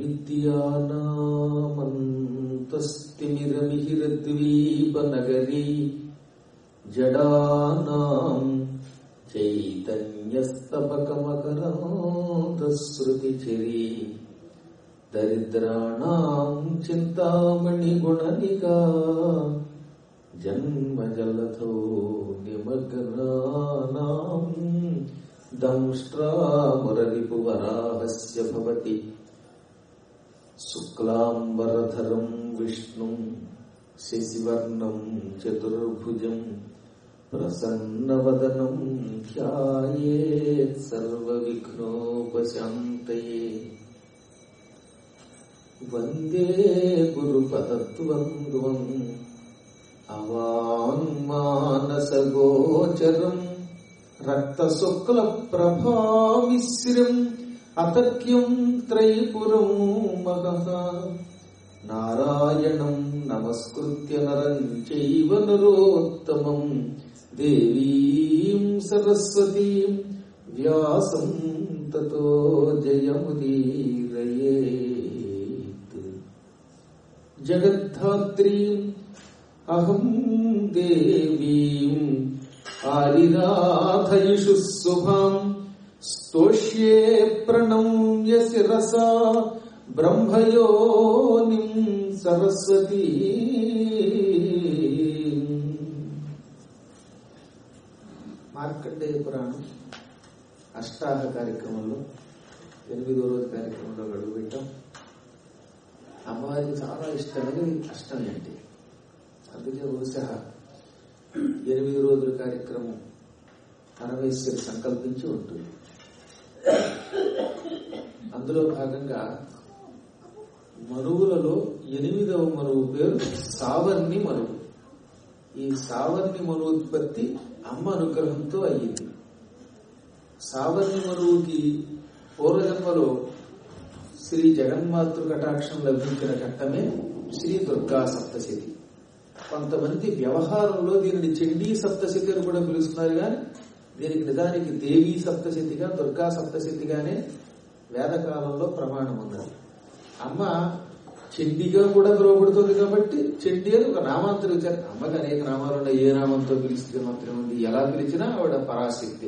అవిద్యానామంతస్తిమిరమిహిరద్వీపనగరీ జడానాం చైతన్యస్తపకమకరాంతశ్రుతిచిరీ దరిద్రాణాం చింతామణిగుణనికా జన్మజలథో నిమగ్నానాం దంష్ట్రామురరిపువరాహస్య భవతి శుక్లాంబరధరం విష్ణుం శశివర్ణం చతుర్భుజం ప్రసన్నవదనం ధ్యాయేత్ సర్వవిఘ్నోపశాంతయే వందే గురుపదద్వంద్వం అవాంగ్మానసగోచరం రక్తశుక్లప్రభామిశ్రం అతర్క్యం త్రైపురం మగః నారాయణం నమస్కృత్య నరం చైవ నరోత్తమం దేవీం సరస్వతీం వ్యాసం తతో జయముదీరయేత్ జగద్ధాత్రీం అహం దేవీం ఆరిరాధయిషు శుభాం స్తోష్యే ప్రణమ్య శిరసా బ్రహ్మయోనిం సరస్వతీ మార్కండేయ పురాణం అష్టాహ కార్యక్రమంలో ఎనిమిదో రోజు కార్యక్రమంలో అడుగుపెట్టాం అమ్మవారికి చాలా ఇష్టమైనది అష్టమి అంటే అందుకే బహుశా ఎనిమిది రోజుల కార్యక్రమం పరమేశ్వరి సంకల్పించి ఉంటుంది అందులో భాగంగా మనువులలో ఎనిమిదవ మనువు పేరు సావర్ణి మనువు ఈ సావర్ణి మనువుత్పత్తి అమ్మ అనుగ్రహంతో అయ్యింది సావర్ణి మనువుకి పూర్వజన్మలో శ్రీ జగన్మాతృ కటాక్షం లభించిన ఘట్టమే శ్రీ దుర్గా సప్తశతి కొంతమంది వ్యవహారంలో దీనిని చండీ సప్తశతి అని కూడా పిలుస్తున్నారు కానీ దీనికి నిజానికి దేవీ సప్తశతిగా దుర్గా సప్తశతిగానే వేదకాలంలో ప్రమాణం ఉన్నది అమ్మ చెండిగా కూడా పిలువబడుతుంది కాబట్టి చెండి అని ఒక నామాంతరం ఇచ్చారు అమ్మకి అనేక నామాలు ఉన్నాయి ఏ నామంతో పిలిస్తే మాత్రం ఉంది ఎలా పిలిచినా ఆవిడ పరాశక్తి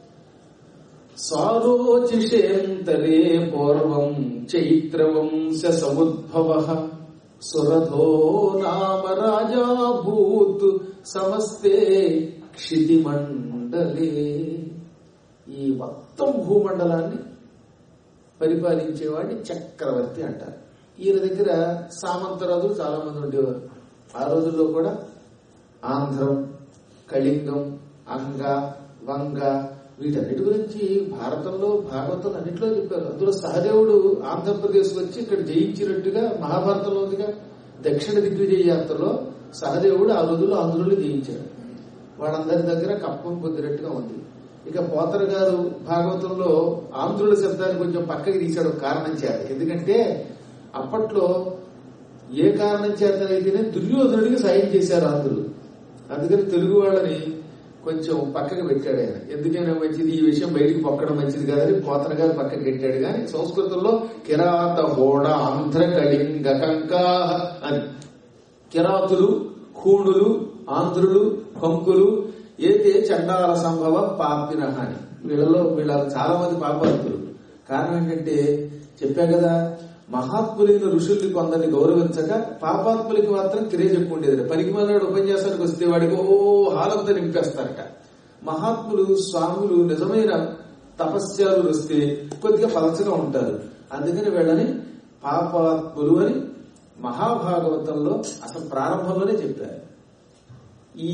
సారోచిషేంతరే పూర్వం చైత్రవంశ సముద్భవ సురథో నామ రాజా భూత్ సమస్తే క్షితిమండలే ఈ మొత్తం భూమండలాన్ని పరిపాలించేవాడిని చక్రవర్తి అంటారు ఈయన దగ్గర సామంతరాజులు చాలా మంది ఉండేవారు ఆ రోజుల్లో కూడా ఆంధ్రం కళింగం అంగ వంగ వీటన్నిటి గురించి భారతంలో భాగవతం అన్నింటిలో చెప్పారు అందులో సహదేవుడు ఆంధ్రప్రదేశ్ వచ్చి ఇక్కడ జయించినట్టుగా మహాభారతంలో ఉందిగా దక్షిణ దిగ్విజయ యాత్రలో సహదేవుడు ఆ రోజుల్లో ఆంధ్రులు జయించాడు వాళ్ళందరి దగ్గర కప్పం పొందినట్టుగా ఉంది ఇక పోతర గారు భాగవతంలో ఆంధ్రుల శబ్దాన్ని కొంచెం పక్కకి తీశాడు ఒక కారణం చేత ఎందుకంటే అప్పట్లో ఏ కారణం చేతనైతేనే దుర్యోధనుడికి సాయం చేశారు ఆంధ్రులు అందుకని తెలుగు వాళ్ళని కొంచెం పక్కకి పెట్టాడు ఆయన ఎందుకైనా మంచిది ఈ విషయం బయటికి పొక్కడం మంచిది కాదని పోతన గారు పక్కకి పెట్టాడు కానీ సంస్కృతంలో కిరాత హోడ ఆంధ్ర కళింగ కంకా అని కిరాతులు హూణులు ఆంధ్రులు కంకులు ఏతే చండాల సంభవ పాపిన అని వీళ్ళలో వీళ్ళ చాలా మంది పాపాత్ములు కారణం ఏంటంటే చెప్పా కదా మహాత్ములైన ఋషుల్ని కొందరిని గౌరవించక పాపాత్ములకి మాత్రం క్రేజ్ ఎక్కువ ఉండేది పనికి మనాడు ఉపన్యాసానికి వస్తే వాడికి ఓ హాలంతా నింపేస్తారట మహాత్ములు స్వాములు నిజమైన తపస్యాలు వస్తే కొద్దిగా పలచగా ఉంటారు అందుకని వీళ్ళని పాపాత్ములు అని మహాభాగవతంలో అసలు ప్రారంభంలోనే చెప్పారు ఈ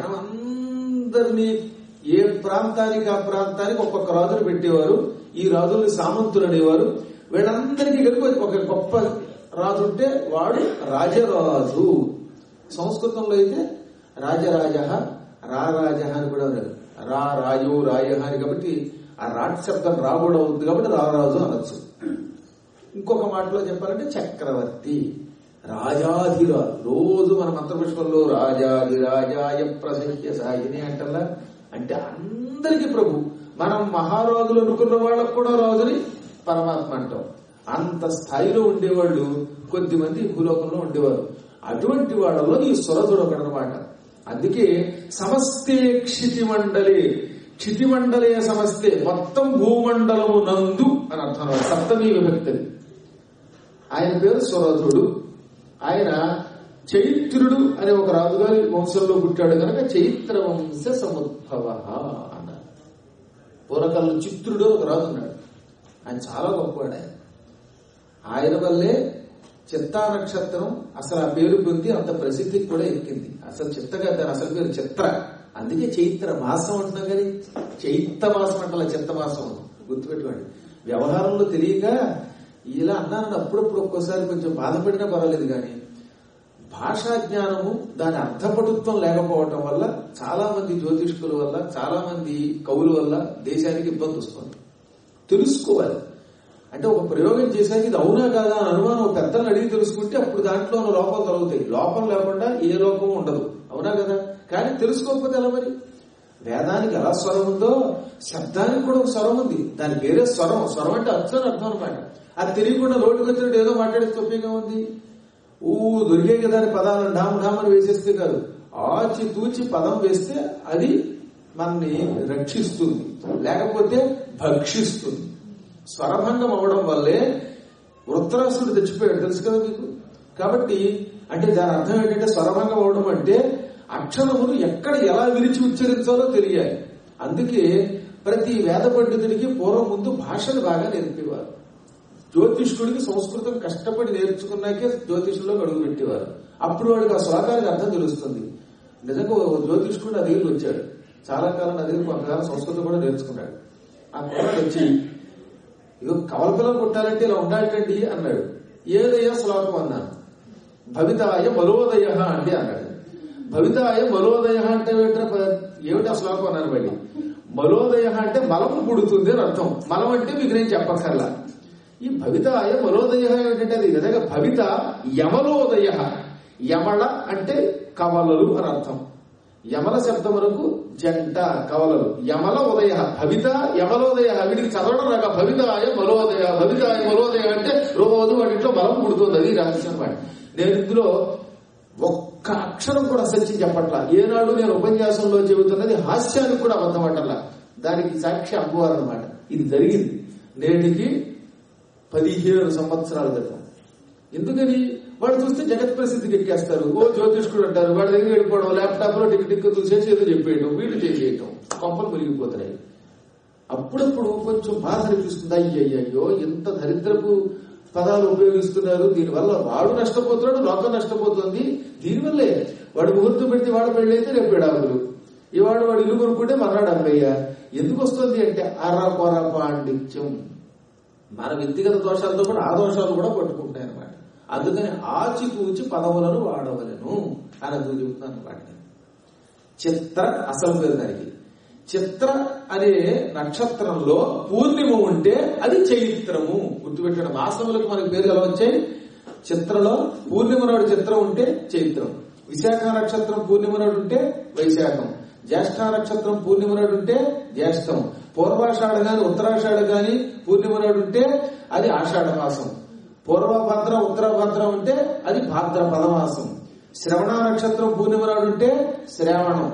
జనమందరినీ ఏ ప్రాంతానికి ఆ ప్రాంతానికి ఒక్కొక్క రాజులు పెట్టేవారు ఈ రాజుల్ని సామంతులు అనేవారు వీళ్ళందరికీ కలిపి ఒక గొప్ప రాజు ఉంటే వాడు రాజరాజు సంస్కృతంలో అయితే రాజరాజ రారాజ అని కూడా ఉన్నారు రా రాజు రాయ అని కాబట్టి ఆ రాట్ శబ్దం రా కూడా ఉంది కాబట్టి రారాజు అనొచ్చు ఇంకొక మాటలో చెప్పాలంటే చక్రవర్తి రాజాధిరాజు రోజు మన మంత్రపుష్పంలో రాజాధిరాజాయ ప్రసహ్య సాయిని అంటల్లా అంటే అందరికీ ప్రభు మనం మహారాజులు అనుకున్న వాళ్ళకు కూడా రాజుని పరమాత్మ అంటాం అంత స్థాయిలో ఉండేవాళ్ళు కొద్దిమంది భూలోకంలో ఉండేవారు అటువంటి వాళ్ళలో ఈ సురథుడు ఒకడనమాట అందుకే సమస్తే క్షితి మండలే క్షితి మండలే సమస్తే మొత్తం భూమండలము నందు అని అర్థం అన్నమాట. సప్తమి విభక్తి ఆయన పేరు సురథుడు ఆయన చైత్రుడు అనే ఒక రాజుగారి వంశంలో పుట్టాడు కనుక చైత్ర వంశ సముద్భవ అన్నారు పూర్వకాలంలో చిత్రుడు అని ఒక రాజు ఉన్నాడు ఆయన చాలా గొప్పవాడు ఆయన ఆయన వల్లే చిత్తా నక్షత్రం అసలు ఆ పేరు పొంది అంత ప్రసిద్ధికి కూడా ఎక్కింది అసలు చిత్తగా దాని అసలు పేరు చిత్ర అందుకే చైత్ర మాసం అంటున్నాం కానీ చైత్ర మాసం అంటే చిత్త మాసం గుర్తుపెట్టుకోండి వ్యవహారంలో తెలియక ఇలా అన్నానని అప్పుడప్పుడు ఒక్కోసారి కొంచెం బాధపడినా పర్వాలేదు కానీ భాషా జ్ఞానము దాని అర్థపటుత్వం లేకపోవటం వల్ల చాలా మంది జ్యోతిష్కుల వల్ల చాలా మంది కవుల వల్ల దేశానికి ఇబ్బంది వస్తుంది తెలుసుకోవాలి అంటే ఒక ప్రయోగం చేశాక ఇది అవునా కాదా అని అనుమానం ఒక పెద్దలను అడిగి తెలుసుకుంటే అప్పుడు దాంట్లో ఉన్న లోపాలు తొలగుతాయి లోపం లేకుండా ఏ లోపం ఉండదు అవునా కదా కానీ తెలుసుకోకపోతే ఎలా మరి వేదానికి ఎలా స్వరం ఉందో శబ్దానికి కూడా ఒక స్వరం ఉంది దాని వేరే స్వరం స్వరం అంటే అర్థం అర్థం అనమాట అది తెలియకుండా నోటికి వచ్చినట్టు ఏదో మాట్లాడే తొప్పిగా ఉంది ఊ దొరికే కదా అని పదాలను డామ్ డామ్ అని వేసేస్తే కాదు ఆచి తూచి పదం వేస్తే అది మనని రక్షిస్తుంది లేకపోతే భక్షిస్తుంది స్వరభంగం అవ్వడం వల్లే వృత్తరాసుడు తెచ్చిపోయాడు తెలుసు కదా మీకు కాబట్టి అంటే దాని అర్థం ఏంటంటే స్వరభంగం అవడం అంటే అక్షరములు ఎక్కడ ఎలా విరిచి ఉచ్చరించాలో తెలియాలి అందుకే ప్రతి వేద పండితుడికి పూర్వం ముందు భాషను బాగా నేర్పేవారు జ్యోతిష్కుడికి సంస్కృతం కష్టపడి నేర్చుకున్నాకే జ్యోతిష్లో అడుగు పెట్టేవారు అప్పుడు వాడికి ఆ శ్లోకానికి అర్థం తెలుస్తుంది నిజంగా ఓ జ్యోతిష్కుడు నా దగ్గరికి వచ్చాడు చాలా కాలం నా దగ్గర కొంతకాలం సంస్కృతం కూడా నేర్చుకున్నాడు ఆ కుర్రాడు వచ్చి ఇగో కవల పిల్లలు కొట్టాలంటే ఇలా ఉండాలండి అన్నాడు ఏదయ్యా శ్లోకం అన్నాను భవితాయ మలోదయ అండి అన్నాడు భవితాయ మలోదయ అంటే ఏమిట్రా? ఏమిటి ఆ శ్లోకం అన్నాను మళ్ళీ మలోదయ అంటే మలము పుడుతుంది అని అర్థం మలం అంటే మీకు నేను చెప్పక్కర్లా ఈ భవితాయ మలోదయ ఏమిటంటే అది నిజంగా భవిత యమలోదయ యమళ అంటే కవలలు అని అర్థం యమల శబ్దములకు జంట కవలలు యమల ఉదయ భవిత యమలోదయ వీడికి చదవడం రాక భవితాయ మలోదయ భవితాయ మలోదయ అంటే రోజు వాటిలో బలం పుడుతుంది అది రహస్యం వాడి నేను ఇందులో ఒక్క అక్షరం కూడా సత్యం చెప్పట్లా ఏనాడు నేను ఉపన్యాసంలో చెబుతున్నది హాస్యానికి కూడా అబద్ధమటల్లా దానికి సాక్షి అమ్మవారు అనమాట ఇది జరిగింది నేటికి పదిహేను సంవత్సరాల క్రితం ఎందుకని వాడు చూస్తే జగత్ ప్రసిద్ధికి ఎక్కేస్తారు ఓ జ్యోతిష్కుడు అంటారు వాడి దగ్గర వెళ్ళిపోవడం ల్యాప్టాప్ లో టిక్ టిక్ చూసేసి ఏదో చెప్పేయటం వీళ్ళు చేసేయటం కొంపలు మురిగిపోతున్నాయి అప్పుడప్పుడు కొంచెం బాధ అనిపిస్తుంది అయ్యయ్యో ఎంత దరిద్రపు పదాలు ఉపయోగిస్తున్నారు దీనివల్ల వాడు నష్టపోతున్నాడు లోకం నష్టపోతుంది దీనివల్లే వాడు ముహూర్తం పెడితే వాడు పెళ్ళైతే రేపు విడాకులు ఇవాడు వాడు ఇల్లు కొనుక్కుంటే మర్నాడు అమ్మయ్య ఎందుకు వస్తుంది అంటే అర్ర కొర పాండిత్యం మన వ్యక్తిగత దోషాలతో పాటు ఆ దోషాలు కూడా పట్టుకుంటాయి అనమాట అందుకని ఆచితూచి పదవులను వాడవలను అని అందుకు చెబుతున్నాను అనమాట చిత్ర అసలు పేరు దానికి చిత్ర అనే నక్షత్రంలో పూర్ణిమ ఉంటే అది చైత్రము గుర్తుపెట్టడం మాసములకు మనకి పేరు ఎలా వచ్చాయి చిత్రలో పూర్ణిమ నాడు చిత్రం ఉంటే చైత్రం విశాఖ నక్షత్రం పూర్ణిమ నాడు ఉంటే వైశాఖం జ్యేష్ఠ నక్షత్రం పూర్ణిమ నాడు ఉంటే జ్యేష్ఠం పూర్వాషాఢ గాని ఉత్తరాషాఢ గాని పూర్ణిమ నాడు ఉంటే అది ఆషాఢ మాసం పూర్వభద్ర ఉత్తరభద్ర ఉంటే అది భాద్రపద మాసం శ్రవణ నక్షత్రం పూర్ణిమ నాడు ఉంటే శ్రావణం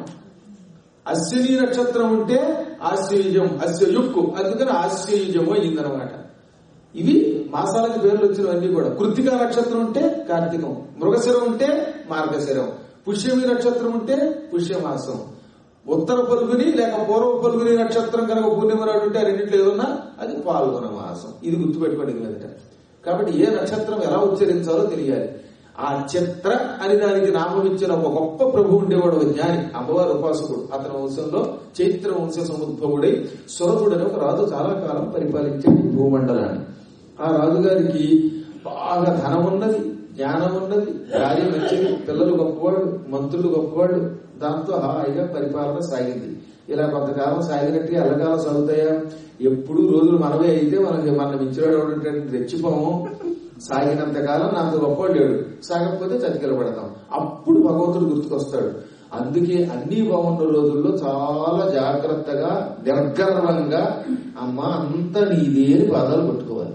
అశ్విని నక్షత్రం ఉంటే ఆశ్వయుజం అశ్వయుక్కు అందుకని ఆశ్వయుజము అయిందనమాట ఇవి మాసాలకు పేర్లు వచ్చినవన్నీ కూడా కృతికా నక్షత్రం ఉంటే కార్తీకం మృగశిరం ఉంటే మార్గశిరం పుష్యమి నక్షత్రం ఉంటే పుష్యమాసం ఉత్తర పలుగుని లేక పూర్వ పలుగుని నక్షత్రం కనుక పూర్ణిమ నాడు ఉంటే ఆ రెండింటిలో ఏదన్నా అది పాల్గొన మాసం ఇది గుర్తుపెట్టుకోండి మీదట కాబట్టి ఏ నక్షత్రం ఎలా ఉచ్చరించాలో తెలియాలి ఆ చిత్ర అని దానికి నామం ఇచ్చిన ఒక గొప్ప ప్రభు ఉండేవాడు ఒక జ్ఞాని అమ్మవారి ఉపాసకుడు అతని వంశంలో చైత్ర వంశ సముద్భవుడై సురథుడని ఒక రాజు చాలా కాలం పరిపాలించేది భూమండలాన్ని ఆ రాజుగారికి బాగా ధనం ఉన్నది జ్ఞానం ఉన్నది భార్య మంచిది పిల్లలు గొప్పవాడు మంత్రులు గొప్పవాడు దాంతో హాయిగా పరిపాలన సాగింది ఇలా కొంతకాలం సాగినట్టుగా ఎల్లకాలం సాగుతాయా ఎప్పుడు రోజులు మనమే అయితే మనకి మన మించివాడు ఎవడంటే రెచ్చిపోము సాగినంత కాలం నాకు గొప్పవాడు లేడు సాగకపోతే చతికిల పడతాం అప్పుడు భగవంతుడు గుర్తుకొస్తాడు అందుకే అన్ని బాగున్న రోజుల్లో చాలా జాగ్రత్తగా నిర్గర్వంగా అమ్మ అంత నీదే అని పాదాలు పట్టుకోవాలి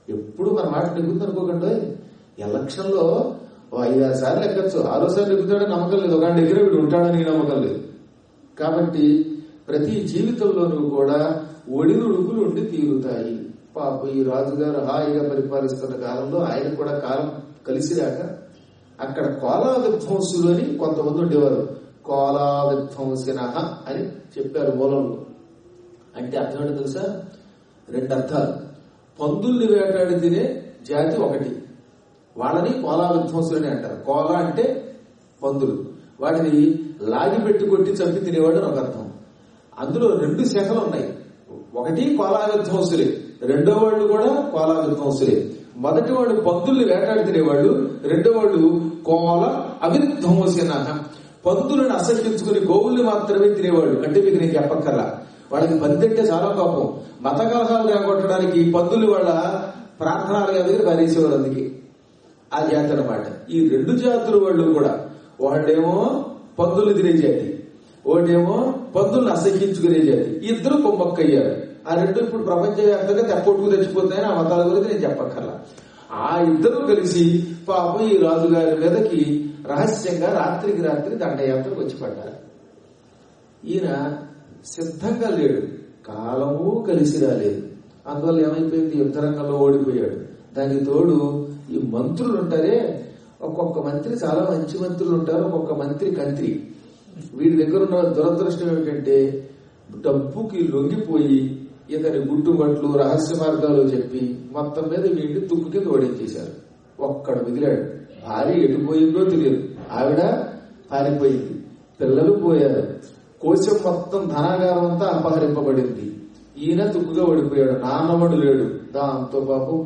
ఎప్పుడు మన మాట నెగ్గుతుంది అనుకోకండి ఎలక్షన్ లో ఓ ఐదారు సార్లు ఎక్కచ్చు ఆరోసారి నెగ్గుతాడని నమ్మకం లేదు ఒక దగ్గర వీడు ఉంటాడని నమ్మకం లేదు కాబట్టి ప్రతి జీవితంలోనూ కూడా ఒడిదుడుకులు ఉండి తీరుతాయి పాప ఈ రాజుగారు హాయిగా పరిపాలిస్తున్న కాలంలో ఆయన కూడా కాలం కలిసిరాక అక్కడ కోలా విధ్వంసులు అని కొంతమంది ఉండేవారు కోలా విధ్వంసిన అని చెప్పారు మూలంలో అంటే అర్థం ఏంటో తెలుసా రెండు అర్థాలు పందుల్ని వేటాడి తినే జాతి ఒకటి వాళ్ళని కోలా విధ్వంసులు అని అంటారు కోలా అంటే పందులు వాటిని లాగి పెట్టి కొట్టి చంపి తినేవాడు అని ఒక అర్థం అందులో రెండు శాఖలు ఉన్నాయి ఒకటి కోలా విధ్వంసులే రెండో వాళ్ళు కూడా కోలా విధ్వంసులే మొదటి వాడు పందుల్ని వేటాడి తినేవాళ్ళు రెండో వాళ్ళు కోల అవిధ్వంసిన పందులను అసహించుకుని గోవుల్ని మాత్రమే తినేవాళ్ళు అంటే మీకు నేను చెప్పక్కర్లా వాళ్ళకి పంది అంటే చాలా కోపం మత కలహాలు రాగొట్టడానికి పందులు వాళ్ళ ప్రార్థనాలుగా దగ్గర పారేసేవారు అందుకే ఆ జాతి అనమాట ఈ రెండు జాతుల వాళ్ళు కూడా వాళ్ళేమో పందులు తినే జాతి ఒకటేమో పందులను అసహించుకునే జాతి ఇద్దరు కొమ్మక్కయ్యారు ఆ రెండు ఇప్పుడు ప్రపంచవ్యాప్తంగా తెప్పొట్టుకు తెచ్చిపోతాయని ఆ మతాల గురించి నేను చెప్పక్కర్లా ఆ ఇద్దరు కలిసి పాపం ఈ రాజుగారి మీదకి రహస్యంగా రాత్రికి రాత్రి దండయాత్రకు వచ్చి పడ్డారు ఈయన సిద్ధంగా లేడు కాలము కలిసి రాలేదు అందువల్ల ఏమైపోయింది యుద్ధ రంగంలో ఓడిపోయాడు దానికి తోడు ఈ మంత్రులు ఉంటారే ఒక్కొక్క మంత్రి చాలా మంచి మంత్రులు ఉంటారు ఒక్కొక్క మంత్రి కంత్రి వీడి దగ్గర ఉన్న దురదృష్టం ఏమిటంటే డబ్బుకి లొంగిపోయి ఇతని గుట్టుబట్లు రహస్య మార్గాలు చెప్పి మొత్తం మీద వీడిని తుప్పు కింద ఓడించేశారు ఒక్కడు మిగిలాడు భార్య ఎటుపోయిందో తెలియదు ఆవిడ పారిపోయింది పిల్లలు పోయారు కోశం మొత్తం ధనాగారం అంతా అపహరింపబడింది ఈయన తుక్కుగా ఓడిపోయాడు నాన్నమడు లేడు దాంతో పాపం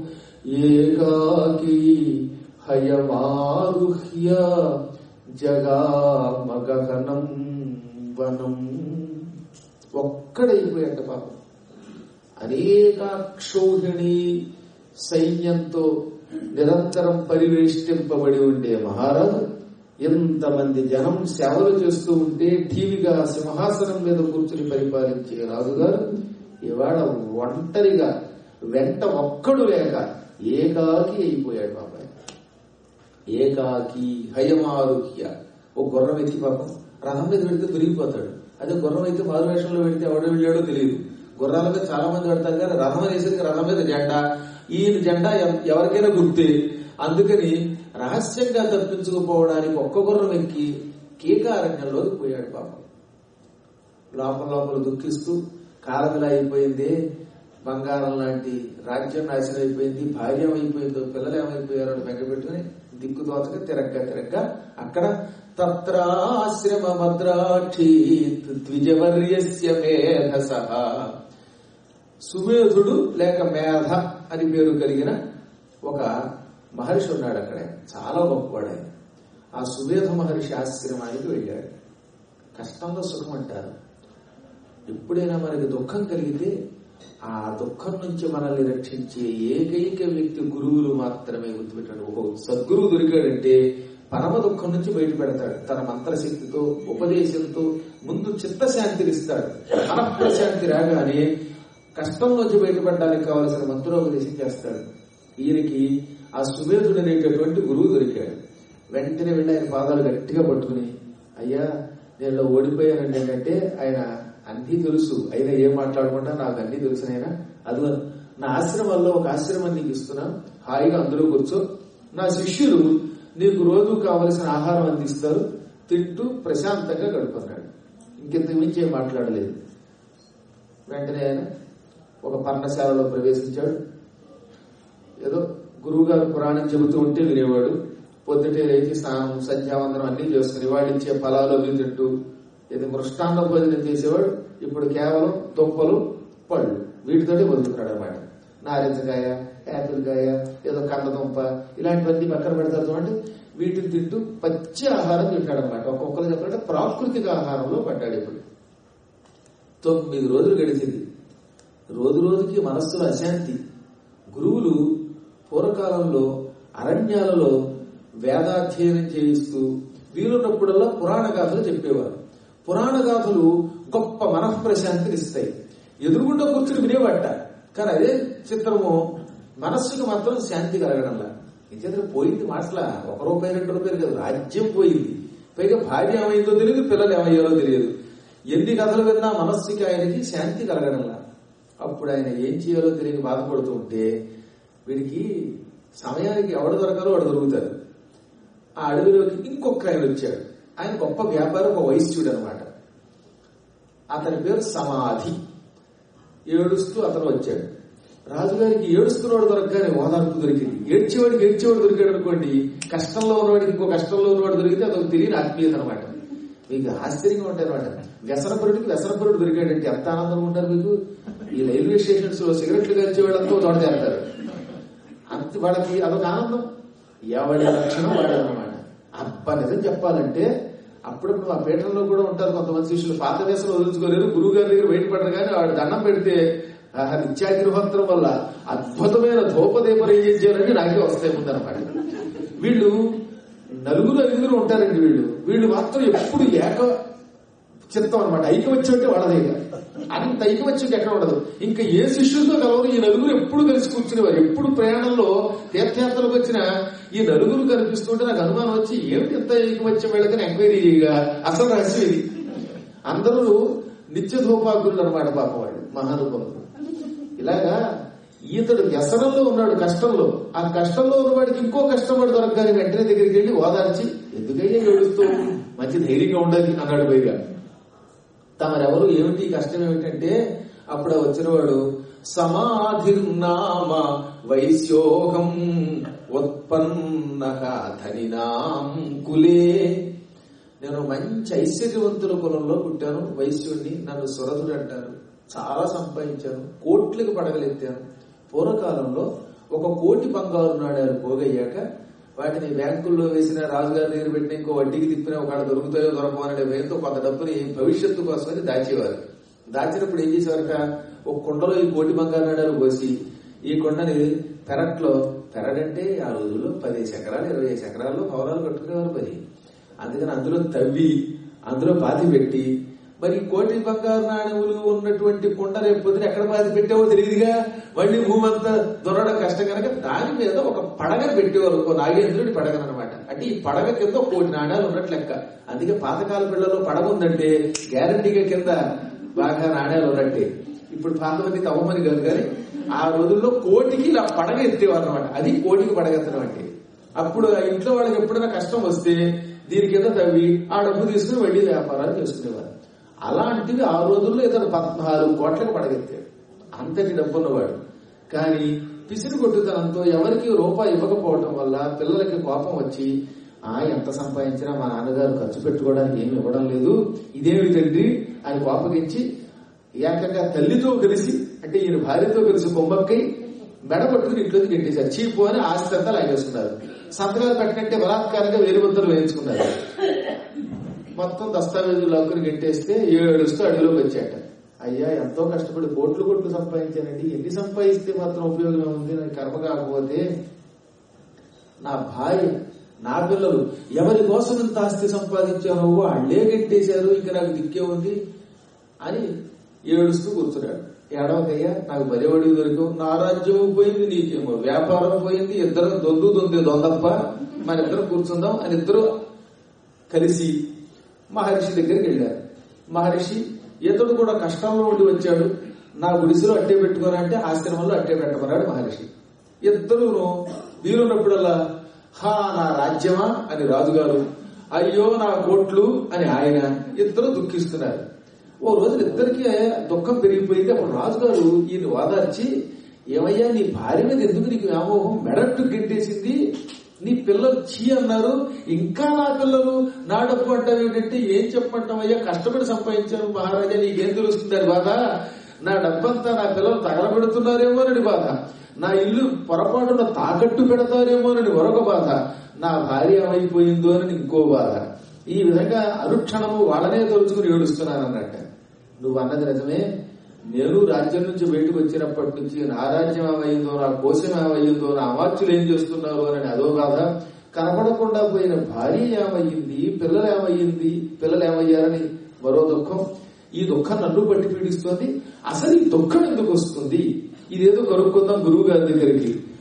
ఏకాకి హయమారుహ్య జగామగహనం వనం ఒక్కడైపోయాడు పాపం అనేకాక్షోహిణి సైన్యంతో నిరంతరం పరివేష్టింపబడి ఉండే మహారాజు ఎంతమంది జనం సేవలు చేస్తూ ఉంటే టీవీగా సింహాసనం మీద కూర్చుని పరిపాలించే రాజుగారు ఇవాళ ఒంటరిగా వెంట ఒక్కడు లేక ఏకాకి అయిపోయాడు బాబాయ్ ఏకాకి హయమారుహ్య ఓ గుర్రం ఎత్తి పాపం రథం మీద పెడితే దొరికిపోతాడు అదే గుర్రం అయితే మారువేషంలో పెడితే ఎవడ వెళ్ళాడో తెలియదు గుర్రాల మీద చాలా మంది పెడతారు కానీ రథం అనేసరికి రథం మీద జెండా ఈయన జెండా ఎవ- ఎవరికైనా గుర్తే అందుకని రహస్యంగా తప్పించుకుపోవడానికి ఒక్క గుర్రం ఎక్కి కీకారణ్యంలోకి పోయాడు పాపం లోపల లోపల దుఃఖిస్తూ కాలమిలా అయిపోయింది బంగారం లాంటి రాజ్యం నాశనం అయిపోయింది భార్య అయిపోయిందో పిల్లలు ఏమైపోయారో అని బెంగపెట్టుకుని దిక్కు దోచక తిరగ్గా తిరగ్గా అక్కడ తత్రాశ్రమ మద్రాఠీ ద్విజవర్యస్య మేధస సుమేధుడు లేక మేధ అని పేరు కలిగిన ఒక మహర్షి ఉన్నాడు అక్కడ చాలా గొప్పవాడు ఆయన ఆ సుమేధ మహర్షి ఆశ్రమానికి వెళ్ళాడు కష్టంలో సుఖం అంటారు ఎప్పుడైనా మనకి దుఃఖం కలిగితే ఆ దుఃఖం నుంచి మనల్ని రక్షించే ఏకైక వ్యక్తి గురువులు మాత్రమే గుర్తుపెట్టాడు ఓహో సద్గురువు దొరికాడంటే పరమ దుఃఖం నుంచి బయటపెడతాడు తన మంత్రశక్తితో ఉపదేశంతో ముందు చిత్తశాంతిని ఇస్తాడు మనఃప్రశాంతి రాగానే కష్టం నుంచి బయటపడడానికి కావలసిన మంత్రోపదేశం చేస్తాడు ఈయనకి ఆ సుమేధుడు అనేటటువంటి గురువు దొరికాడు వెంటనే వెళ్ళి ఆయన పాదాలు గట్టిగా పట్టుకుని అయ్యా నేను ఇలా ఓడిపోయానండి ఏంటంటే ఆయన అన్నీ తెలుసు అయినా ఏం మాట్లాడకుండా నాకు అన్నీ తెలుసు ఆయన అది నా ఆశ్రమంలో ఒక ఆశ్రమం నీకు ఇస్తున్నా హాయిగా అందరూ కూర్చో నా శిష్యులు నీకు రోజు కావలసిన ఆహారం అందిస్తారు తింటూ ప్రశాంతంగా గడుపుతున్నాడు ఇంకెంతకు మించి ఏం మాట్లాడలేదు వెంటనే ఆయన ఒక పర్ణశాలలో ప్రవేశించాడు ఏదో గురువు గారు పురాణం చెబుతూ ఉంటే వినేవాడు పొద్దుటే లేచి స్నానం సంధ్యావందనం అన్ని చేసుకుని వాడు ఇచ్చే ఫలాలు అవి తింటూ ఇది మృష్టాన్న భోజనం చేసేవాడు ఇప్పుడు కేవలం దుంపలు పళ్ళు వీటితోనే బతుకుతాడు అనమాట నారింజకాయ యాపిల్ కాయ ఏదో కందదుంప ఇలాంటివన్నీ పక్కన పెడతారు చూడండి వీటిని తింటూ పచ్చి ఆహారం తింటాడు అనమాట ఒక్కొక్కరు చెప్పాలంటే ప్రాకృతిక ఆహారంలో పడ్డాడు ఇప్పుడు తొమ్మిది రోజులు గడిచింది రోజు రోజుకి మనస్సులో అశాంతి గురువులు పూర్వకాలంలో అరణ్యాలలో వేదాధ్యయనం చేయిస్తూ వీలున్నప్పుడల్లా పురాణ గాథలు చెప్పేవారు పురాణ గాథలు గొప్ప మనఃప్రశాంతిని ఇస్తాయి ఎదురుగుండా కూర్చుని వినేవాట కానీ అదే చిత్రము మనస్సుకు మాత్రం శాంతి కలగడంలా నిజంగా పోయింది మాటల ఒక రూపాయి రెండు రూపాయలు కాదు రాజ్యం పోయింది పైగా భార్య ఏమైందో తెలియదు పిల్లలు ఏమయ్యారో తెలియదు ఎన్ని కథలు విన్నా మనస్సుకి ఆయనకి శాంతి కలగడంలా అప్పుడు ఆయన ఏం చేయాలో తెలియక బాధపడుతూ ఉంటే వీడికి సమయానికి ఎవడు దొరకాలో వాడు దొరుకుతారు ఆ అడవిలోకి ఇంకొక ఆయన వచ్చాడు ఆయన గొప్ప వ్యాపారం ఒక వైశ్యుడు అనమాట అతని పేరు సమాధి ఏడుస్తూ అతను వచ్చాడు రాజుగారికి ఏడుస్తున్నవాడు దొరకగానే ఓదార్పు దొరికింది ఏడ్చేవాడికి ఏడ్చేవాడు దొరికాడు అనుకోండి కష్టంలో ఉన్నవాడికి ఇంకో కష్టంలో ఉన్నవాడు దొరికితే అదొక తెలియని ఆత్మీయత అనమాట మీకు ఆశ్చర్యంగా ఉంటాయి అనమాట వ్యసనపరుడికి వ్యసనపరుడు దొరికాడంటే ఎంత ఆనందంగా ఉంటారు మీకు ఈ రైల్వే స్టేషన్స్ లో సిగరెట్లు కలిసే వాళ్ళంతా తోట చేస్తారు అంత వాళ్ళకి అదొక ఆనందం ఎవడి లక్షణం వాడనమాట అబ్బ నిజం చెప్పాలంటే అప్పుడప్పుడు ఆ పీఠంలో కూడా ఉంటారు కొంతమంది శిష్యులు పాత వేసలు వదులుచుకోలేరు గురువు గారి దగ్గర బయటపడరు కానీ వాడు దండం పెడితే ఆ నిత్యాగ్రహంతరం వల్ల అద్భుతమైన ధూపదీప నైవేద్యాలన్నీ నాకే వస్తాయి ముందనమాట వీళ్ళు నలుగురు ఐదుగురు ఉంటారండి వీళ్ళు వీళ్ళు మాత్రం ఎప్పుడు ఏక చిత్తం అనమాట ఐకమత్యం అంటే వాళ్ళదేగా అంత ఐకమత్యం ఎక్కడ ఉండదు ఇంకా ఏ శిష్యులతో కలవరు ఈ నలుగురు ఎప్పుడు కలిసి కూర్చునేవారు ఎప్పుడు ప్రయాణంలో తీర్థయాత్రలకు వచ్చిన ఈ నలుగురు కనిపిస్తుంటే నాకు అనుమానం వచ్చి ఏమిటి ఎంత ఐకమత్యం వీళ్ళకని ఎంక్వైరీ చేయగా అసలు రహస్యం ఇది అందరూ నిత్య ధూపాకులు అనమాట పాప వాళ్ళు మహానుభావులు ఇలాగా ఈతడు వ్యసనంలో ఉన్నాడు కష్టంలో ఆ కష్టంలో ఉన్నవాడికి ఇంకో కష్టపడి దొరకగానే వెంటనే దగ్గరికి వెళ్ళి ఓదార్చి ఎందుకయ్యా ఏడుస్తూ మంచి ధైర్యంగా ఉండాలి అన్నాడు పైగా తమరెవరు ఏమిటి కష్టం ఏమిటంటే అప్పుడు వచ్చినవాడు సమాధిర్నామ వైశ్యోహం ఉత్పన్న ధనినాం కులే నేను మంచి ఐశ్వర్యవంతుల కులంలో పుట్టాను వైశ్యుడిని నన్ను సురథుడు అంటారు చాలా సంపాదించాను కోట్లకు పడగలెత్తాను పూర్వకాలంలో ఒక కోటి బంగారు నాడాలు పోగయ్యాక వాటిని బ్యాంకుల్లో వేసిన రాజుగారి దగ్గర పెట్టిన ఇంకో వడ్డీకి తిప్పిన ఒకడ దొరుకుతాయో దొరకమో అనే భయంతో కొంత డబ్బుని భవిష్యత్తు కోసమని దాచేవారు దాచినప్పుడు ఏం చేసేవారట ఒక కుండలో ఈ కోటి బంగారు నాడాలు పోసి ఈ కొండని పెరట్లో పెరడంటే ఆ రోజుల్లో పదిహేను ఎకరాలు ఇరవై ఐదు ఎకరాల్లో భవనాలు కట్టుకునేవారు పది అందుకని అందులో తవ్వి అందులో పాతి పెట్టి మరి కోటి బంగారు నాణ్యములు ఉన్నటువంటి కొండ రేపు పొద్దున ఎక్కడ పాతి పెట్టావో తెలియదుగా మళ్ళీ భూమి అంతా దొరకడం కష్టం కనుక దాని మీద ఒక పడగను పెట్టేవారు ఒక నాగేంద్రుడి పడగను అనమాట అంటే ఈ పడగ కింద ఒక కోటి నాణ్యాలు ఉన్నట్లు లెక్క అందుకే పాతకాల పిల్లల్లో పడగ ఉందంటే గ్యారంటీగా కింద బాగా నాణ్యాలు ఉన్నట్టే ఇప్పుడు పాత మంది తవ్వమని కాదు కానీ ఆ రోజుల్లో కోటికి ఇలా పడగ ఎత్తేవారు అనమాట అది కోటికి పడగెత్తడం అంటే అప్పుడు ఆ ఇంట్లో వాళ్ళకి ఎప్పుడైనా కష్టం వస్తే దీని కింద తవ్వి ఆ డబ్బు తీసుకుని వెళ్ళి వ్యాపారాలు చేసుకునేవారు అలాంటివి ఆ రోజుల్లో ఇతను పద్నాలుగు కోట్లకు పడగెత్తాడు అంతటి డబ్బున్నవాడు కానీ పిసిరి కొట్టుతనంతో ఎవరికి రూపాయి ఇవ్వకపోవటం వల్ల పిల్లలకి కోపం వచ్చి ఆ ఎంత సంపాదించినా మా నాన్నగారు ఖర్చు పెట్టుకోవడానికి ఏమి ఇవ్వడం లేదు ఇదేమి తండ్రి అని కోపగించి ఏకంగా తల్లితో కలిసి అంటే ఈయన భార్యతో కలిసి కొమ్మక్కై మెడ పట్టుకుని ఇంట్లోకి గెట్టేశారు చీపు అని ఆస్తి అంతా లాగేసుకున్నారు సంతకాలు పెట్టినట్టే బలాత్కారంగా వేలు ముద్దలు వేయించుకున్నారు మొత్తం దస్తావేజులు లాక్కుని గెట్టేస్తే ఏడుస్తూ అడిగిలోకి వచ్చాట అయ్యా ఎంతో కష్టపడి కోట్లు కోట్లు సంపాదించానండి ఎన్ని సంపాదిస్తే మాత్రం ఉపయోగం ఉంది నాకు కర్మ కాకపోతే నా భార్య నా పిల్లలు ఎవరి కోసం ఇంత ఆస్తి సంపాదించానో వాళ్ళే గెట్టేశారు ఇక నాకు దిక్కే ఉంది అని ఏడుస్తూ కూర్చున్నాడు ఏడవకయ్యా నాకు బలివడి దొరికావు నా రాజ్యం పోయింది నీకేమో వ్యాపారం పోయింది ఇద్దరు దొందు దొంది దొందప్ప మన ఇద్దరు కూర్చుందాం అని ఇద్దరు కలిసి మహర్షి దగ్గరికి వెళ్ళారు మహర్షి ఇతడు కూడా కష్టంలో ఉండి వచ్చాడు నా గుడిసెలో అట్టే పెట్టుకోనంటే ఆశ్రమంలో అట్టే పెట్టమన్నాడు మహర్షి ఇద్దరును వీరున్నప్పుడల్లా హా నా రాజ్యమా అని రాజుగారు అయ్యో నా కోట్లు అని ఆయన ఇద్దరు దుఃఖిస్తున్నారు ఓ రోజు ఇద్దరికి దుఃఖం పెరిగిపోయింది అప్పుడు రాజుగారు ఈయన వాదార్చి ఏమయ్యా నీ భార్య మీద ఎందుకు నీకు వ్యామోహం మెడట్టు గెట్టేసింది నీ పిల్లలు చీ అన్నారు ఇంకా నా పిల్లలు నా డబ్బు అంటావు ఏంటంటే ఏం చెప్పంటావయ్యా కష్టపడి సంపాదించాను మహారాజా నీకేం తెలుస్తుంది అని బాధ నా డబ్బంతా నా పిల్లలు తగలబెడుతున్నారేమోనని బాధ నా ఇల్లు పొరపాటున తాకట్టు పెడతారేమోనని మరొక బాధ నా భార్య ఏమైపోయిందో అని ఇంకో బాధ ఈ విధంగా అనుక్షణము వాళ్ళనే తలుచుకుని ఏడుస్తున్నాను అన్నట్ట నువ్వు అన్నది నిజమే నేను రాజ్యం నుంచి బయటకు వచ్చినప్పటి నుంచి నా రాజ్యం ఏమైందో నా కోశం ఏమైందో నా అమాత్యులు ఏం చేస్తున్నారు అని అదో బాధ కనపడకుండా పోయిన భార్య ఏమయ్యింది పిల్లలు ఏమయ్యింది పిల్లలు ఏమయ్యారని మరో దుఃఖం ఈ దుఃఖం నన్ను బట్టి పీడిస్తోంది అసలు ఈ దుఃఖం ఎందుకు వస్తుంది ఇదేదో కనుక్కుందాం గురువు గారి దగ్గరికి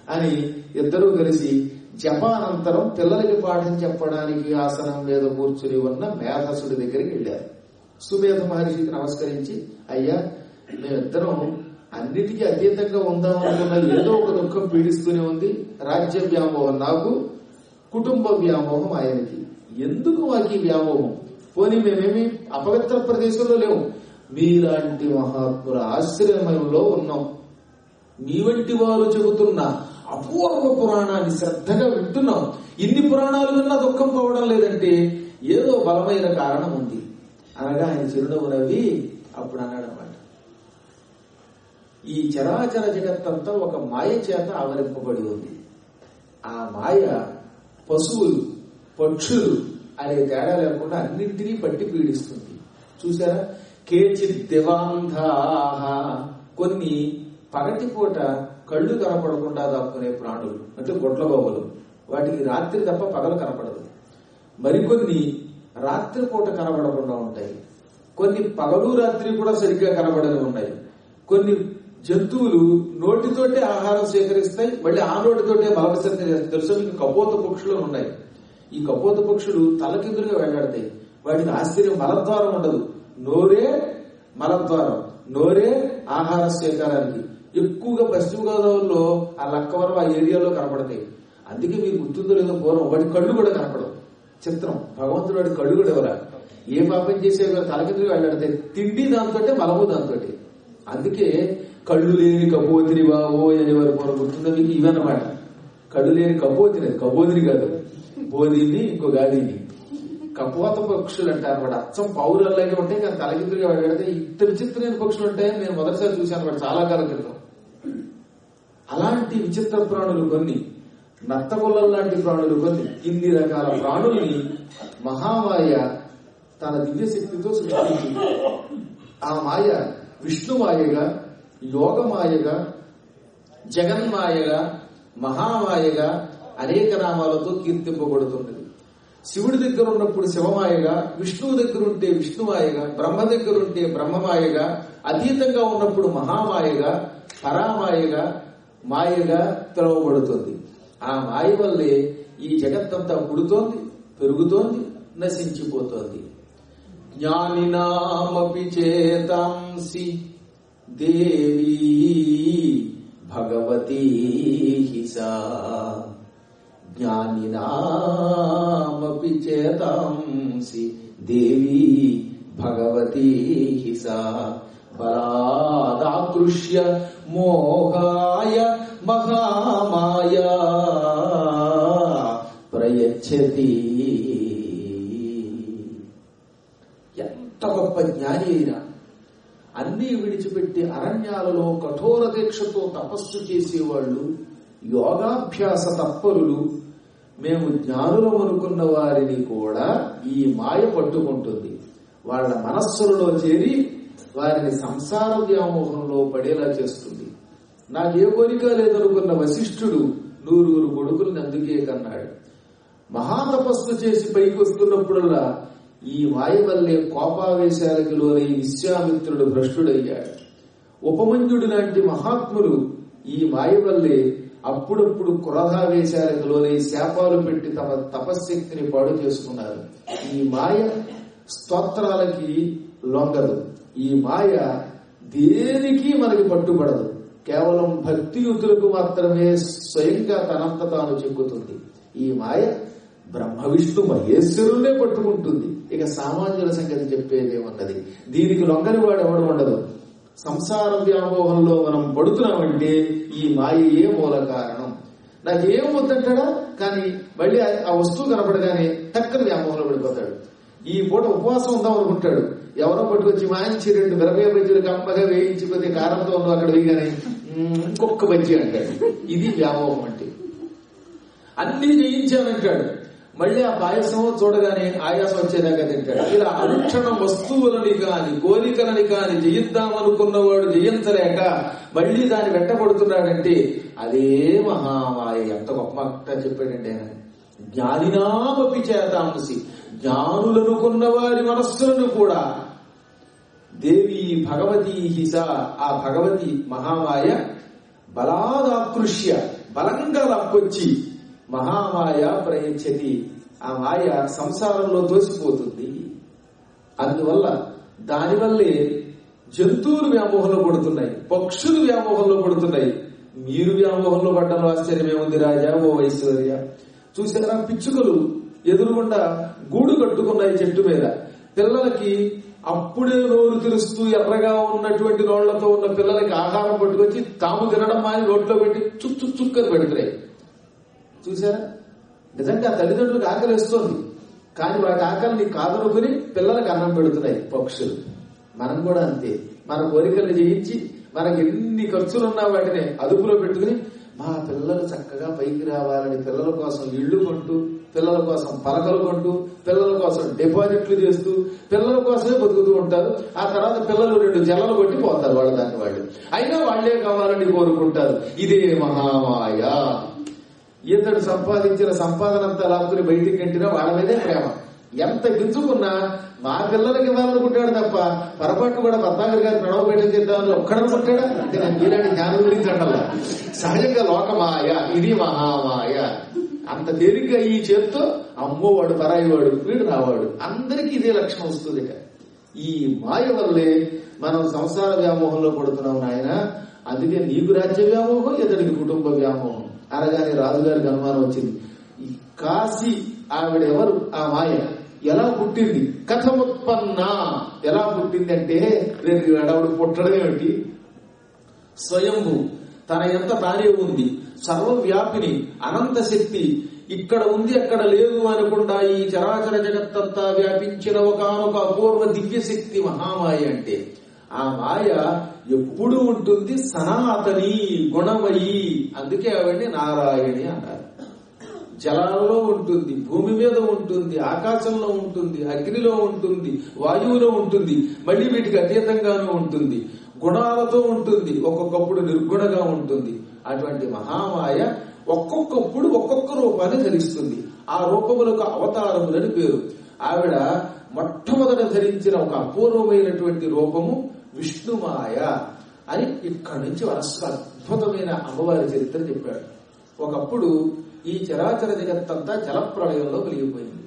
అని ఇద్దరూ కలిసి జపానంతరం పిల్లలకి పాఠం చెప్పడానికి ఆసనం మీద కూర్చుని ఉన్న మేధసుడి దగ్గరికి వెళ్ళారు సుమేధ మహర్షికి నమస్కరించి అయ్యా మేమిద్దరం అన్నిటికీ అతీతంగా ఉందాం అనుకున్నది ఏదో ఒక దుఃఖం పీడిస్తూనే ఉంది రాజ్య వ్యామోహం నాకు కుటుంబ వ్యామోహం ఆయనకి ఎందుకు మాకు ఈ వ్యామోహం పోనీ మేమేమి అపవిత్ర ప్రదేశంలో లేవు మీలాంటి మహాత్ముల ఆశ్రయంలో ఉన్నాం మీ వంటి వారు చెబుతున్న అపూర్వ పురాణాన్ని శ్రద్ధగా వింటున్నాం ఇన్ని పురాణాలు విన్నా దుఃఖం పోవడం లేదంటే ఏదో బలమైన కారణం ఉంది అనగా ఆయన చిరునవ్వు నవ్వి అప్పుడు అన్నాడు అనమాట ఈ చరాచర జగత్తంతా ఒక మాయ చేత ఆవరింపబడి ఉంది ఆ మాయ పశువులు పక్షులు అనే తేడా లేకుండా అన్నింటినీ పట్టి పీడిస్తుంది చూసారా కేచిత్ దివాంధాహ కొన్ని పగటిపూట కళ్ళు కనపడకుండా దాక్కునే ప్రాణులు అంటే గొడ్లగోబలు వాటికి రాత్రి తప్ప పగలు కనపడదు మరికొన్ని రాత్రిపూట కనబడకుండా ఉంటాయి కొన్ని పగలు రాత్రి కూడా సరిగ్గా కనబడని ఉన్నాయి కొన్ని జంతువులు నోటితోటే ఆహారం సేకరిస్తాయి మళ్ళీ ఆ నోటితోటే బలవిసర్జన చేస్తాయి తెలుసు మీకు కపోత పక్షులు ఉన్నాయి ఈ కపోత పక్షులు తలకిందులుగా వెళ్లాడతాయి వాటికి ఆశ్చర్యం మలద్వారం ఉండదు నోరే మలద్వారం నోరే ఆహార సేకరానికి ఎక్కువగా పశ్చిమ గోదావరిలో ఆ లక్కవరం ఆ ఏరియాలో కనపడతాయి అందుకే మీకు గుర్తుందో లేదో పూర్వం వాటి కళ్ళు కూడా కనపడవు చిత్రం భగవంతుడు వాడి కళ్ళు కూడా ఎవరా ఏ పాపం చేసే తలకిందులుగా వెళ్ళాడతాయి తిండి దాంతో మలము దాంతో అందుకే కళ్ళు లేని కపోతిని బావో అనేవారు పూర్వం గుర్తుందో మీకు ఇవన్నమాట కళ్ళు లేని కపోతిని కపోతిని కాదు బోధిని ఇంకో గాదిని కపోత పక్షులు అంటారు అనమాట అచ్చం పౌరల్లాగే ఉంటాయి కానీ తలకిందులుగా వెళ్ళడితే ఇంత విచిత్రమైన పక్షులు ఉంటాయని నేను మొదటిసారి చూశాను అనమాట చాలా కాలం క్రితం అలాంటి విచిత్ర ప్రాణులు కొన్ని నత్తగొల్లల లాంటి ప్రాణులు కొన్ని ఇన్ని రకాల ప్రాణుల్ని మహామాయ తన దివ్య శక్తితో సృష్టించింది ఆ మాయ విష్ణుమాయగా యోగమాయగా జగన్మాయగా మహామాయగా అనేక నామాలతో కీర్తింపబడుతున్నది శివుడి దగ్గర ఉన్నప్పుడు శివమాయగా విష్ణువు దగ్గర ఉంటే విష్ణుమాయగా బ్రహ్మ దగ్గర ఉంటే బ్రహ్మమాయగా అతీతంగా ఉన్నప్పుడు మహామాయగా పరామాయగా మాయగా పిలువబడుతుంది ఆ మాయ వల్లే ఈ జగత్తంతా పుడుతోంది పెరుగుతోంది నశించిపోతోంది జ్ఞానినామపి చేతాంసి దేవీ భగవతీ హిసా జ్ఞానినామపి చేతాంసి దేవీ భగవతీ హిసా బలాదాకృష్య మోహాయ మహామాయా ప్రయచ్చతి ఎంత గొప్ప జ్ఞాని అయినా అన్నీ విడిచిపెట్టి అరణ్యాలలో కఠోర దీక్షతో తపస్సు చేసేవాళ్ళు యోగాభ్యాస తత్పరులు మేము జ్ఞానులం అనుకున్న వారిని కూడా ఈ మాయ పట్టుకుంటుంది వాళ్ళ మనస్సులలో చేరి వారిని సంసార వ్యామోహంలో పడేలా చేస్తుంది నాకే కోరిక లేదనుకున్న వశిష్ఠుడు నూరుగురు కొడుకుల్ని అందుకే కన్నాడు మహాతపస్సు చేసి పైకి వస్తున్నప్పుడల్లా ఈ మాయ వల్లే కోపావేశాలకి లోనై విశ్వామిత్రుడు భ్రష్టుడయ్యాడు ఉపమంజుడు లాంటి మహాత్ములు ఈ మాయ వల్లే అప్పుడప్పుడు క్రోధావేశాలకు లోనై శాపాలు పెట్టి తమ తపశ్శక్తిని పాడు చేసుకున్నారు ఈ మాయ స్తోత్రాలకి లొంగదు ఈ మాయ దేనికి మనకి పట్టుబడదు కేవలం భక్తియుతులకు మాత్రమే స్వయంగా తనంత తాను చెక్కుతుంది ఈ మాయ బ్రహ్మ విష్ణు మహేశ్వరులే పట్టుకుంటుంది ఇక సామాన్యుల సంగతి చెప్పేదేమున్నది దీనికి లొంగని వాడు ఎవడు ఉండదు సంసార వ్యామోహంలో మనం పడుతున్నామంటే ఈ మాయయే మూల కారణం నాకేం వద్దంటాడా కానీ మళ్ళీ ఆ- ఆ వస్తువు కనపడగానే టక్కన వ్యామోహంలో పడిపోతాడు ఈ పూట ఉపవాసం ఉందాం అనుకుంటాడు ఎవరో పట్టుకొచ్చి మంచి రెండు మిరపకాయ బజ్జీలు కమ్మగా వేయించి కొద్ది కారంతో ఉన్నావు అక్కడ వేయగానే "మ్మ్, ఇంకొక బజ్జీ అంటాడు ఇది వ్యామోహం అంటే అన్ని జయించానంటాడు మళ్ళీ ఆ పాయసం చూడగానే ఆయాసం వచ్చేదాకా తింటాడు ఇలా అనుక్షణ వస్తువులని కాని కోరికలని కాని జయిద్దామనుకున్నవాడు జయించలేక మళ్ళీ దాన్ని వెంటబడుతున్నాడంటే అదే మహామాయ ఎంత గొప్ప మాట చెప్పాడండి ఆయన జ్ఞానినామపి చేతాంసి జ్ఞానులనుకున్న వారి మనస్సులను కూడా దేవి భగవతి హిస ఆ భగవతి మహామాయ బలాదాకృష్య బలంగా లాక్కొచ్చి మహామాయ ప్రయచ్చతి ఆ మాయ సంసారంలో తోసిపోతుంది అందువల్ల దానివల్లే జంతువులు వ్యామోహంలో పడుతున్నాయి పక్షులు వ్యామోహంలో పడుతున్నాయి మీరు వ్యామోహంలో పడ్డంలో ఆశ్చర్యమేముంది రాజా ఓ ఐశ్వర్య చూసారా పిచ్చుకలు ఎదురుగుండా గూడు కట్టుకున్నాయి చెట్టు మీద పిల్లలకి అప్పుడే నోరు తెరుస్తూ ఎర్రగా ఉన్నటువంటి నోళ్లతో ఉన్న పిల్లలకి ఆహారం పట్టుకొచ్చి తాము తినడం మాని నోట్లో పెట్టి చుక్ చుక్ చుక్కని పెడుతున్నాయి చూసారా నిజంగా తల్లిదండ్రులకు ఆకలి వేస్తోంది కానీ వాటి ఆకలిని కాదనుకుని పిల్లలకు అన్నం పెడుతున్నాయి పక్షులు మనం కూడా అంతే మన కోరికలు జయించి మనకి ఎన్ని ఖర్చులున్నా వాటిని అదుపులో పెట్టుకుని మా పిల్లలు చక్కగా పైకి రావాలని పిల్లల కోసం ఇళ్లు కొంటూ పిల్లల కోసం పలకలు కొంటూ పిల్లల కోసం డిపాజిట్లు చేస్తూ పిల్లల కోసమే బతుకుతూ ఉంటారు ఆ తర్వాత పిల్లలు రెండు జల్లలు కొట్టి పోతారు వాళ్ళ దాన్ని వాళ్ళు అయినా వాళ్లే కావాలని కోరుకుంటారు ఇదే మహామాయ ఇతడు సంపాదించిన సంపాదన అంతా లాక్కుని బయటికి గంటినా వాళ్ళ మీదే ప్రేమ ఎంత గింజుకున్నా మా పిల్లలకి ఇవ్వాలనుకుంటాడు తప్ప పొరపాటు కూడా పద్మాగర్ గారి ప్రణవ పెట్టం చేద్దామని ఒక్కడనుకుంటాడా అంటే నేను మీలాంటి జ్ఞానం గురించి అంటల్లా సహజంగా లోకమాయ ఇది మహామాయ అంత తేలిగ్గా ఈ చేత్తో అమ్మో వాడు పరాయి వాడు వీడు రావాడు అందరికీ ఇదే లక్షణం వస్తుంది ఈ మాయ వల్లే మనం సంసార వ్యామోహంలో పడుతున్నాం నాయన అందుకే నీకు రాజ్య వ్యామోహం ఇతడికి కుటుంబ వ్యామోహం అనగానే రాజుగారికి అనుమానం వచ్చింది ఈ కాశీ ఆవిడ ఎవరు ఆ మాయ ఎలా పుట్టింది కథముత్పన్న ఎలా పుట్టింది అంటే రేపు ఆవిడ పుట్టడం ఏమిటి స్వయంభు తన ఎంత తానే ఉంది సర్వవ్యాపిని అనంత శక్తి ఇక్కడ ఉంది అక్కడ లేదు అనకుండా ఈ చరాచర జగత్తంతా వ్యాపించిన ఒకనొక అపూర్వ దివ్య శక్తి మహామాయ అంటే ఆ మాయ ఎప్పుడు ఉంటుంది సనాతని గుణమయి అందుకే ఆవిడ్ని నారాయణి అన్నారు జలాలలో ఉంటుంది భూమి మీద ఉంటుంది ఆకాశంలో ఉంటుంది అగ్నిలో ఉంటుంది వాయువులో ఉంటుంది మళ్ళీ వీటికి అతీతంగానూ ఉంటుంది గుణాలతో ఉంటుంది ఒక్కొక్కప్పుడు నిర్గుణగా ఉంటుంది అటువంటి మహామాయ ఒక్కొక్కప్పుడు ఒక్కొక్క రూపాన్ని ధరిస్తుంది ఆ రూపములకు అవతారములని పేరు ఆవిడ మొట్టమొదట ధరించిన ఒక అపూర్వమైనటువంటి రూపము విష్ణుమాయ అని ఇక్కడి నుంచి వరస అద్భుతమైన అమ్మవారి చరిత్ర చెప్పాడు ఒకప్పుడు ఈ చరాచర జగత్తంతా జలప్రళయంలో కలిగిపోయింది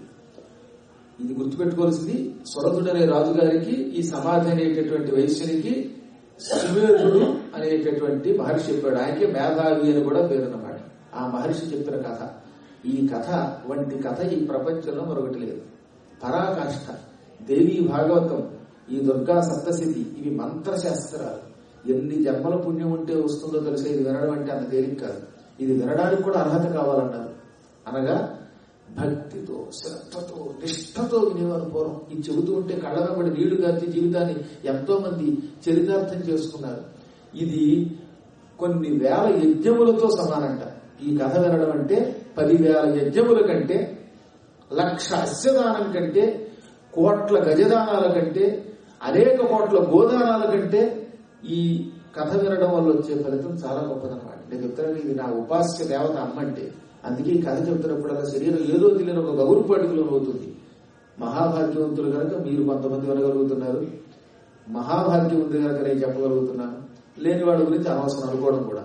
ఇది గుర్తుపెట్టుకోవాల్సింది సురథుడనే రాజుగారికి ఈ సమాధి అనేటటువంటి వైశ్యునికి సుమేధుడు అనేటటువంటి మహర్షి చెప్పాడు ఆయనకి మేధావి అని కూడా పేరున్నమాట ఆ మహర్షి చెప్పిన కథ ఈ కథ వంటి కథ ఈ ప్రపంచంలో మరొకటి లేదు పరాకాష్ఠ దేవీ భాగవతం ఈ దుర్గా సప్తశతి ఇవి మంత్రశాస్త్రాలు ఎన్ని జన్మల పుణ్యం ఉంటే వస్తుందో తెలిసే ఇది వినడం అంటే అంత తేలిక కాదు ఇది వినడానికి కూడా అర్హత కావాలన్నారు అనగా భక్తితో శ్రద్ధతో నిష్ఠతో వినేవారు పూర్వం ఇది చెబుతూ ఉంటే కళ్ళ వెంబడి నీళ్లు గార్చి జీవితాన్ని ఎంతో మంది చరితార్థం చేసుకున్నారు ఇది కొన్ని వేల యజ్ఞములతో సమానంట ఈ కథ వినడం అంటే పదివేల యజ్ఞముల కంటే లక్ష అస్యదానం కంటే కోట్ల గజదానాల కంటే అనేక కోట్ల గోదానాల కంటే ఈ కథ వినడం వల్ల వచ్చే ఫలితం చాలా గొప్పదన్నమాట నేను చెప్తాను ఇది నా ఉపాస్య దేవత అమ్మంటే అందుకే ఈ కథ చెప్తున్నప్పుడల్లా శరీరం ఏదో తెలియని ఒక గౌరవపాటికలో అవుతుంది మహాభాగ్యవంతులు కనుక మీరు కొంతమంది వినగలుగుతున్నారు మహాభాగ్యం ఉంది కనుక నేను చెప్పగలుగుతున్నాను లేని వాళ్ళ గురించి అనవసరం అనుకోవడం కూడా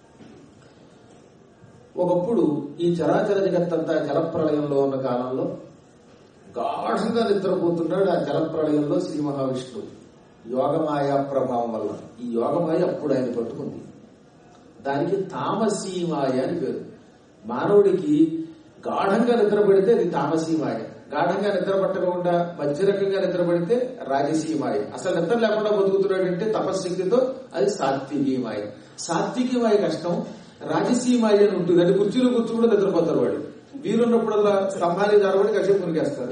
ఒకప్పుడు ఈ చరాచర జగత్తంతా జలప్రళయంలో ఉన్న కాలంలో గాఢంగా నిద్రపోతున్నాడు ఆ జలప్రళయంలో శ్రీ మహావిష్ణువు యోగమాయ ప్రభావం వల్ల ఈ యోగమాయ అప్పుడు ఆయన పట్టుకుంది దానికి తామసీమాయ అని పేరు మానవుడికి గాఢంగా నిద్రపడితే అది తామసీమాయ గాఢంగా నిద్ర పట్టకుండా మధ్యరకంగా నిద్రపడితే రాజసీమాయ అసలు నిద్ర లేకుండా బతుకుతున్నాడంటే తపశక్తితో అది సాత్వికీమాయ సాత్వికీమాయ కష్టం రాజసీమాయ అని ఉంటుంది అది కుర్చీలో కూర్చుని కూడా నిద్రపోతారు వాడు వీరున్నప్పుడల్లా స్తంభాన్ని జారబడి కసేపు మునిగేస్తారు